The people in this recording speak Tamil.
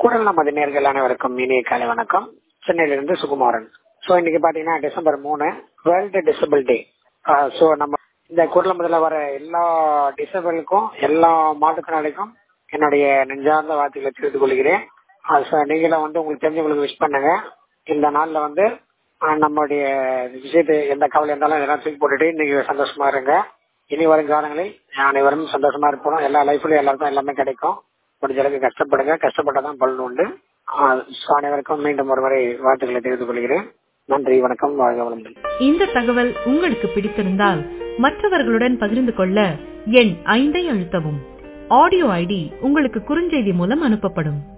குரல் நமது நேர்கள் அனைவருக்கும் இனிய காலை வணக்கம் சென்னையிலிருந்து சுகுமாரன் ஸோ இன்னைக்கு பாத்தீங்கன்னா டிசம்பர் மூணு வேர்ல்டு டிசபிள் டே ஸோ நம்ம இந்த குரல் முதல்ல வர எல்லா டிசபிளுக்கும் எல்லா மாற்றுத்திறனாளிக்கும் என்னுடைய நெஞ்சார்ந்த வார்த்தைகளை தெரிவித்துக் கொள்கிறேன் ஸோ நீங்களும் வந்து உங்களுக்கு தெரிஞ்சவங்களுக்கு விஷ் பண்ணுங்க இந்த நாள்ல வந்து ஆஹ், நம்மளுடைய விஷயத்தை எந்த கவலை இருந்தாலும் இதெல்லாம் தூக்கி போட்டுட்டு நீங்க சந்தோஷமா இருங்க இனி வரும் காலங்களில் அனைவரும் சந்தோஷமா இருப்போம் எல்லா லைஃப்லயும் எல்லாருக்கும் எல்லாமே கிடைக்கும் முடிஞ்ச அளவுக்கு கஷ்டப்படுங்க கஷ்டப்பட்டாதான் பலன் உண்டு ஆஹ், so அனைவருக்கும் மீண்டும் ஒருமுறை வாழ்த்துக்களை தெரிவித்துக் கொள்கிறேன் நன்றி வணக்கம் வாழ்க வளமுடன் இந்த தகவல் உங்களுக்கு பிடித்திருந்தால் மற்றவர்களுடன் பகிர்ந்து கொள்ள எண் ஐந்தை அழுத்தவும் ஆடியோ ஐடி உங்களுக்கு குறுஞ்செய்தி மூலம் அனுப்பப்படும்